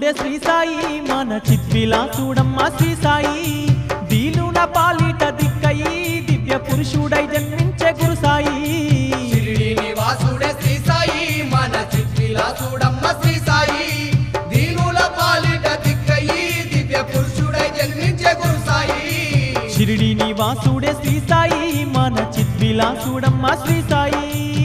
చూడే శ్రీ సాయి మన చిద్విలా చూడమ్మ శ్రీ సాయి దీనున పాలిట దిక్కయి దివ్య పురుషుడై జన్మించే గురు సాయి షిరిడి నివాసుడే శ్రీ సాయి మన చిత్రిలా చూడమ్మ శ్రీ సాయి దీనుల పాలిట దిక్కయి దివ్య పురుషుడై జన్మించే గురు సాయి షిరిడి నివాసుడే శ్రీ సాయి మన చిద్విలా చూడమ్మ శ్రీ సాయి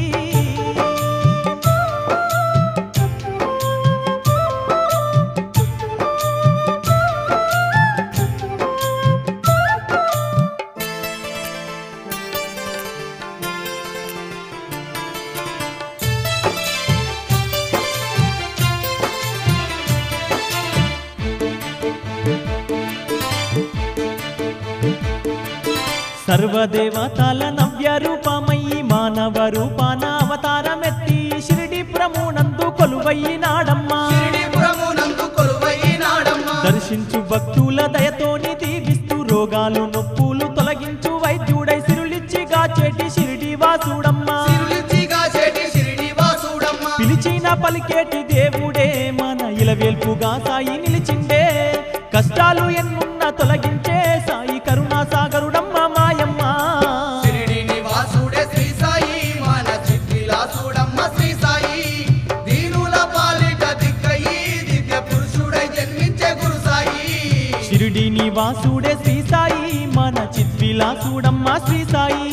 సర్వదేవతల నవ్య రూపమయ్యి మానవ రూపాన అవతారమెత్తి షిరిడి ప్రమునందు కొలువయ్యినాడమ్మా షిరిడిపురమునందు కొలువైనాడమ్మ దర్శించు భక్తుల దయతోని దీవిస్తూ రోగాలు నొప్పులు తొలగించు వైద్యుడై సిరులిచ్చి గాచేటి షిరిడి వాసుడమ్మా సిరులిచ్చిగా చేటి షిరిడి వాసుడమ్మ పిలిచిన పలికేటి దేవుడే మన ఇలవేల్పుగా సాయి నిలిచిండే కష్టాలు ఎన్నున్న తొలగించే సాయి కరుణా సాగరుడమ్మ మాయమ్మ షిరిడి నివాసుడే శ్రీ సాయి మన చిత్రిలా చూడమ్మ శ్రీ సాయి దీనుల పాలిట దిక్కయి దివ్య పురుషుడై జన్మించే గురు సాయి షిరిడి నివాసుడే శ్రీ సాయి మన చిద్విలాసుడమ్మ శ్రీ సాయి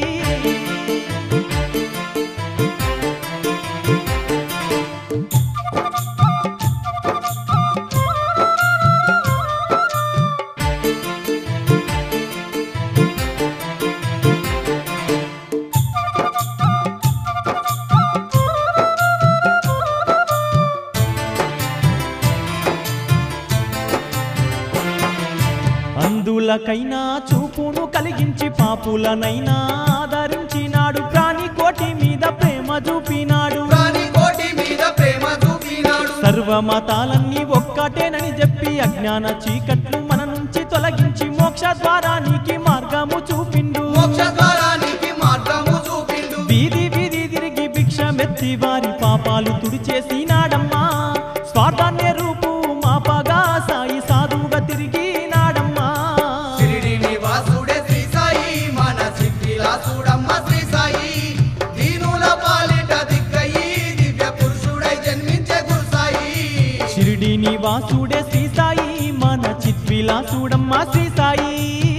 అందులకైనా చూపును కలిగించి పాపులనైనా ఆదరించినాడు ప్రాణి కోటి మీద ప్రేమ చూపినాడు ప్రాణి కోటి మీద ప్రేమ చూపినాడు సర్వమతాలన్నీ ఒక్కటేనని చెప్పి అజ్ఞాన చీకట్లు మన నుంచి తొలగించి మోక్ష ద్వారానికి మార్గము చూపిండు మోక్ష ద్వారానికి మార్గము చూపిండు వీధి వీధి తిరిగి భిక్షమెత్తి వారి పాపాలు తుడిచేసినాడమ్మా స్వార్థాన్య రూపు మాపగా సాయి సాధువుగా తిరిగినాడమ్మా షిరిడి నివాసుడే శ్రీ సాయి మన సిద్ధిలా చూడమ్మ శ్రీ సాయి దీనుల పాలిట దిక్కయి దివ్య పురుషుడై జన్మించే గురు సాయి షిరిడి నివాసుడే శ్రీ సాయి మన చిద్విలాసుడమ్మ శ్రీ సాయి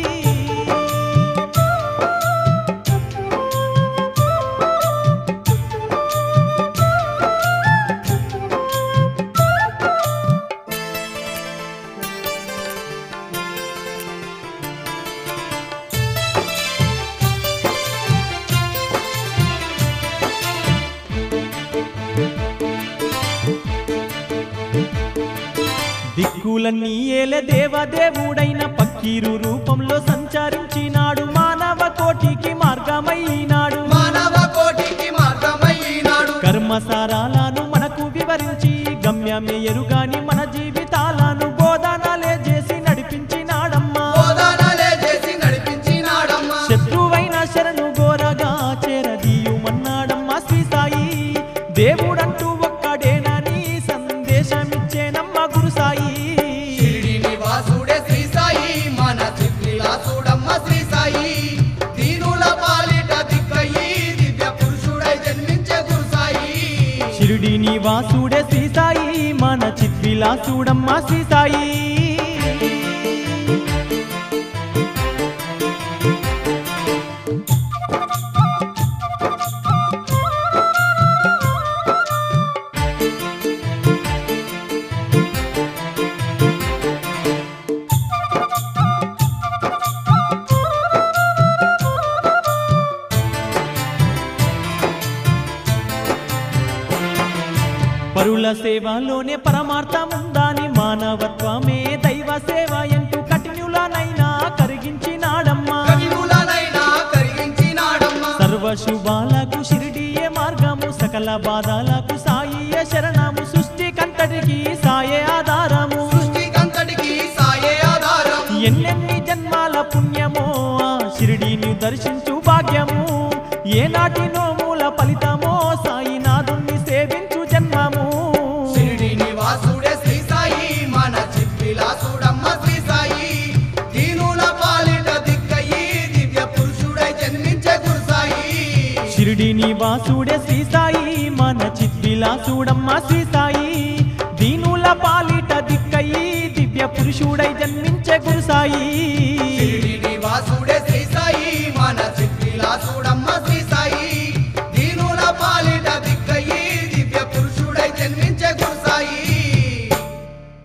దిక్కులన్నీ ఏలే దేవదేవుడైన పక్కీరు రూపంలో సంచరించినాడు మానవ కోటికి మార్గమైనాడు మానవ కోటికి మార్గమైనాడు కర్మసారాలను మనకు వివరించి గమ్యమే ఎరుగాని మన జీవితాలను బోధనలే చేసి నడిపించినాడమ్మా బోధనలే చేసి నడిపించినాడమ్మ శత్రువైన శరణు గోరగా చేరదీయుమన్నాడమ్మా శ్రీ సాయి దేవుడంటూ ఒక్కడేనని సందేశమిచ్చేనమ్మ గురు సాయి షిరిడి నివాసుడే శ్రీ సాయి మన సిద్ధిలా చూడమ్మ శ్రీ సాయి దీనుల పాలిట దిక్కయి దివ్య పురుషుడై జన్మించే గురు సాయి షిరిడి నివాసుడే శ్రీ సాయి మన చిద్విలాసుడమ్మ శ్రీ సాయి పరుల సేవలోనే పరమార్థముందాని మానవత్వమే దైవ సేవ ఎంటూ కఠినులనైనా కరిగించినాడమ్మా కవిములనైనా కరిగించినాడమ్మ సర్వ శుభాలకు షిరిడియే మార్గము సకల బాధలకు సాయియే శరణము సృష్టి కంతటికి సాయే ఆధారము సృష్టికంతటికి సాయే ఆధారం ఎన్నెన్ని జన్మాల పుణ్యమో ఆ షిరిడిని దర్శించు భాగ్యము ఏనాటి నోముల ఫలితమో సాయినాథుణ్ణి సేవించు జన్మము షిరిడి నివాసుడే శ్రీ సాయి నివాసుడే శ్రీ సాయి మన చిద్విలాసుడమ్మ శ్రీ సాయి దీనుల పాలిట దిక్కయి దివ్య పురుషుడై జన్మించే గురు సాయి షిరిడి